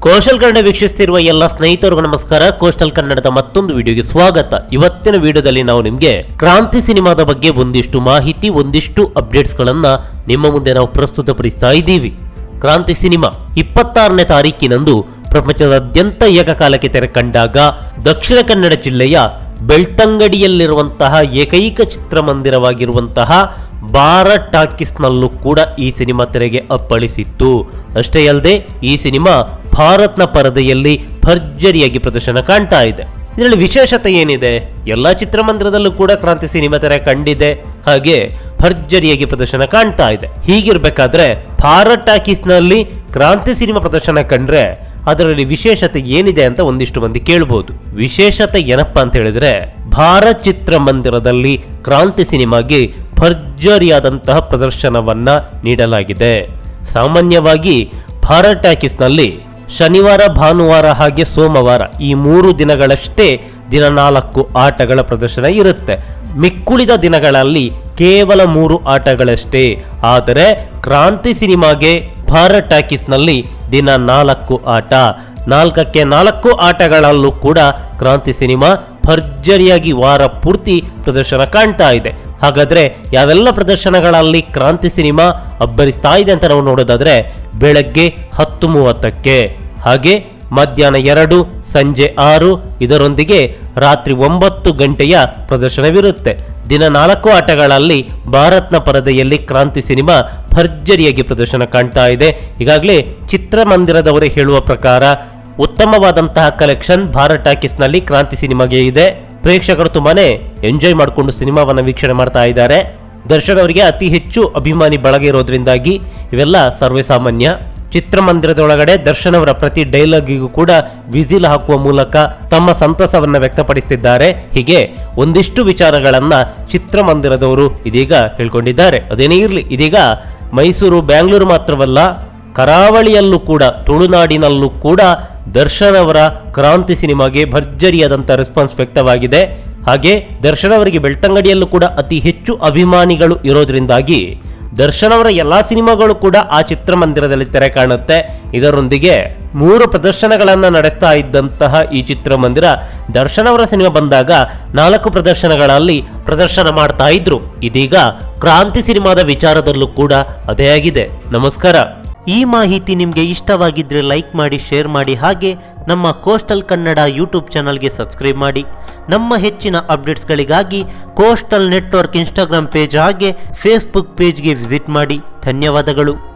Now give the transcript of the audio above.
coastal Kannada ವೀಕ್ಷಿಸ್ತಿರುವ ಎಲ್ಲ ಸ್ನೇಹಿತರಿಗೂ ನಮಸ್ಕಾರ ಕೋಸ್ಟಲ್ ಕನ್ನಡದ ಮತ್ತೊಂದು ವಿಡಿಯೋಗೆ ಸ್ವಾಗತ ಇವತ್ತಿನ ವಿಡಿಯೋದಲ್ಲಿ ನಾವು ನಿಮಗೆ ಕ್ರಾಂತಿ ಸಿನಿಮಾದ ಬಗ್ಗೆ ಒಂದಿಷ್ಟು ಮಾಹಿತಿ ಒಂದಿಷ್ಟು ಅಪ್ಡೇಟ್ಸ್ ಗಳನ್ನ ನಿಮ್ಮ ಮುಂದೆ ನಾವು ಪ್ರಸ್ತುತಪಡಿಸ್ತಾ ಇದ್ದೀವಿ ಕ್ರಾಂತಿ ಸಿನಿಮಾ ಇಪ್ಪತ್ತಾರನೇ ತಾರೀಕಿನಂದು ಪ್ರಪಂಚದಾದ್ಯಂತ ಏಕಕಾಲಕ್ಕೆ ತೆರೆ ಕಂಡಾಗ ದಕ್ಷಿಣ ಕನ್ನಡ ಜಿಲ್ಲೆಯ ಬೆಳ್ತಂಗಡಿಯಲ್ಲಿರುವಂತಹ ಏಕೈಕ ಚಿತ್ರಮಂದಿರವಾಗಿರುವಂತಹ ಭಾರತ್ ಟಾಕೀಸ್ನಲ್ಲೂ ಕೂಡ ಈ ಸಿನಿಮಾ ತೆರೆಗೆ ಅಪ್ಪಳಿಸಿತ್ತು ಅಷ್ಟೇ ಅಲ್ಲದೆ ಈ ಸಿನಿಮಾ ಭಾರತ್ನ ಪರದೆಯಲ್ಲಿ ಭರ್ಜರಿಯಾಗಿ ಪ್ರದರ್ಶನ ಕಾಣ್ತಾ ಇದೆ ಇದರಲ್ಲಿ ವಿಶೇಷತೆ ಏನಿದೆ ಎಲ್ಲ ಚಿತ್ರಮಂದಿರದಲ್ಲೂ ಕೂಡ ಕ್ರಾಂತಿ ಸಿನಿಮಾ ತೆರೆ ಕಂಡಿದೆ ಹಾಗೆ ಭರ್ಜರಿಯಾಗಿ ಪ್ರದರ್ಶನ ಕಾಣ್ತಾ ಇದೆ ಹೀಗಿರ್ಬೇಕಾದ್ರೆ ಭಾರತ್ ಟಾಕೀಸ್ನಲ್ಲಿ ಕ್ರಾಂತಿ ಸಿನಿಮಾ ಪ್ರದರ್ಶನ ಕಂಡ್ರೆ ಅದರಲ್ಲಿ ವಿಶೇಷತೆ ಏನಿದೆ ಅಂತ ಒಂದಿಷ್ಟು ಮಂದಿ ಕೇಳಬಹುದು ವಿಶೇಷತೆ ಏನಪ್ಪಾ ಅಂತ ಹೇಳಿದ್ರೆ ಭಾರತ್ ಚಿತ್ರಮಂದಿರದಲ್ಲಿ ಕ್ರಾಂತಿ ಸಿನಿಮಾಗೆ ಭರ್ಜರಿಯಾದಂತಹ ಪ್ರದರ್ಶನವನ್ನ ನೀಡಲಾಗಿದೆ ಸಾಮಾನ್ಯವಾಗಿ ಭಾರತ್ ಟಾಕೀಸ್ನಲ್ಲಿ ಶನಿವಾರ ಭಾನುವಾರ ಹಾಗೆ ಸೋಮವಾರ ಈ ಮೂರು ದಿನಗಳಷ್ಟೇ ದಿನ ನಾಲ್ಕು ಆಟಗಳ ಪ್ರದರ್ಶನ ಇರುತ್ತೆ ಮಿಕ್ಕುಳಿದ ದಿನಗಳಲ್ಲಿ ಕೇವಲ ಮೂರು ಆಟಗಳಷ್ಟೇ ಆದರೆ ಕ್ರಾಂತಿ ಸಿನಿಮಾಗೆ ಭಾರತ್ ಟಾಕೀಸ್ನಲ್ಲಿ ದಿನ ನಾಲ್ಕು ಆಟ ನಾಲ್ಕಕ್ಕೆ ನಾಲ್ಕು ಆಟಗಳಲ್ಲೂ ಕೂಡ ಕ್ರಾಂತಿ ಸಿನಿಮಾ ಭರ್ಜರಿಯಾಗಿ ವಾರ ಪೂರ್ತಿ ಪ್ರದರ್ಶನ ಕಾಣ್ತಾ ಇದೆ ಹಾಗಾದ್ರೆ ಯಾವೆಲ್ಲ ಪ್ರದರ್ಶನಗಳಲ್ಲಿ ಕ್ರಾಂತಿ ಸಿನಿಮಾ ಅಬ್ಬರಿಸ್ತಾ ಇದೆ ಅಂತ ನಾವು ನೋಡೋದಾದ್ರೆ ಬೆಳಗ್ಗೆ ಹತ್ತು ಮೂವತ್ತಕ್ಕೆ ಹಾಗೆ ಮಧ್ಯಾಹ್ನ ಎರಡು ಸಂಜೆ ಆರು ಇದರೊಂದಿಗೆ ರಾತ್ರಿ ಒಂಬತ್ತು ಗಂಟೆಯ ಪ್ರದರ್ಶನವಿರುತ್ತೆ ದಿನ ನಾಲ್ಕು ಆಟಗಳಲ್ಲಿ ಭಾರತ್ನ ಪರದೆಯಲ್ಲಿ ಕ್ರಾಂತಿ ಸಿನಿಮಾ ಭರ್ಜರಿಯಾಗಿ ಪ್ರದರ್ಶನ ಕಾಣ್ತಾ ಇದೆ ಈಗಾಗಲೇ ಚಿತ್ರಮಂದಿರದವರೇ ಹೇಳುವ ಪ್ರಕಾರ ಉತ್ತಮವಾದಂತಹ ಕಲೆಕ್ಷನ್ ಭಾರತ್ ಟಾಕೀಸ್ನಲ್ಲಿ ಕ್ರಾಂತಿ ಸಿನಿಮಾಗೆ ಇದೆ ಪ್ರೇಕ್ಷಕರು ತುಂಬಾನೇ ಎಂಜಾಯ್ ಮಾಡಿಕೊಂಡು ಸಿನಿಮಾವನ್ನ ವೀಕ್ಷಣೆ ಮಾಡ್ತಾ ಇದ್ದಾರೆ ದರ್ಶನ್ ಅವರಿಗೆ ಅತಿ ಹೆಚ್ಚು ಅಭಿಮಾನಿ ಬಳಗ ಇರೋದ್ರಿಂದಾಗಿ ಇವೆಲ್ಲ ಸರ್ವೇ ಸಾಮಾನ್ಯ ಚಿತ್ರಮಂದಿರದೊಳಗಡೆ ದರ್ಶನ್ ಅವರ ಪ್ರತಿ ಡೈಲಾಗಿಗೂ ಕೂಡ ವಿಸಿಲ್ ಹಾಕುವ ಮೂಲಕ ತಮ್ಮ ಸಂತಸವನ್ನ ವ್ಯಕ್ತಪಡಿಸುತ್ತಿದ್ದಾರೆ ಹೀಗೆ ಒಂದಿಷ್ಟು ವಿಚಾರಗಳನ್ನ ಚಿತ್ರಮಂದಿರದವರು ಇದೀಗ ಹೇಳ್ಕೊಂಡಿದ್ದಾರೆ ಅದೇನೇ ಇರಲಿ ಇದೀಗ ಮೈಸೂರು ಬ್ಯಾಂಗ್ಳೂರು ಮಾತ್ರವಲ್ಲ ಕರಾವಳಿಯಲ್ಲೂ ಕೂಡ ತುಳುನಾಡಿನಲ್ಲೂ ಕೂಡ ದರ್ಶನ್ ಅವರ ಕ್ರಾಂತಿ ಸಿನಿಮಾಗೆ ಭರ್ಜರಿಯಾದಂಥ ರೆಸ್ಪಾನ್ಸ್ ವ್ಯಕ್ತವಾಗಿದೆ ಹಾಗೆ ದರ್ಶನ್ ಅವರಿಗೆ ಬೆಳ್ತಂಗಡಿಯಲ್ಲೂ ಕೂಡ ಅತಿ ಹೆಚ್ಚು ಅಭಿಮಾನಿಗಳು ಇರೋದ್ರಿಂದಾಗಿ ದರ್ಶನ್ ಅವರ ಎಲ್ಲಾ ಸಿನಿಮಾಗಳು ಕೂಡ ಆ ಚಿತ್ರಮಂದಿರದಲ್ಲಿ ತೆರೆ ಕಾಣುತ್ತೆ ಇದರೊಂದಿಗೆ ಮೂರು ಪ್ರದರ್ಶನಗಳನ್ನ ನಡೆಸ್ತಾ ಇದ್ದಂತಹ ಈ ಚಿತ್ರಮಂದಿರ ದರ್ಶನ್ ಅವರ ಸಿನಿಮಾ ಬಂದಾಗ ನಾಲ್ಕು ಪ್ರದರ್ಶನಗಳಲ್ಲಿ ಪ್ರದರ್ಶನ ಮಾಡ್ತಾ ಇದ್ರು ಇದೀಗ ಕ್ರಾಂತಿ ಸಿನಿಮಾದ ವಿಚಾರದಲ್ಲೂ ಕೂಡ ಅದೇ ಆಗಿದೆ ನಮಸ್ಕಾರ ಈ ಮಾಹಿತಿ ನಿಮಗೆ ಇಷ್ಟವಾಗಿದ್ರೆ ಲೈಕ್ ಮಾಡಿ ಶೇರ್ ಮಾಡಿ ಹಾಗೆ ನಮ್ಮ ಕೋಸ್ಟಲ್ ಕನ್ನಡ ಯೂಟ್ಯೂಬ್ ಚಾನಲ್ಗೆ ಸಬ್ಸ್ಕ್ರೈಬ್ ಮಾಡಿ ನಮ್ಮ ಹೆಚ್ಚಿನ ಅಪ್ಡೇಟ್ಸ್ಗಳಿಗಾಗಿ ಕೋಸ್ಟಲ್ ನೆಟ್ವರ್ಕ್ ಇನ್ಸ್ಟಾಗ್ರಾಮ್ ಪೇಜ್ ಹಾಗೆ ಫೇಸ್ಬುಕ್ ಪೇಜ್ಗೆ ವಿಸಿಟ್ ಮಾಡಿ ಧನ್ಯವಾದಗಳು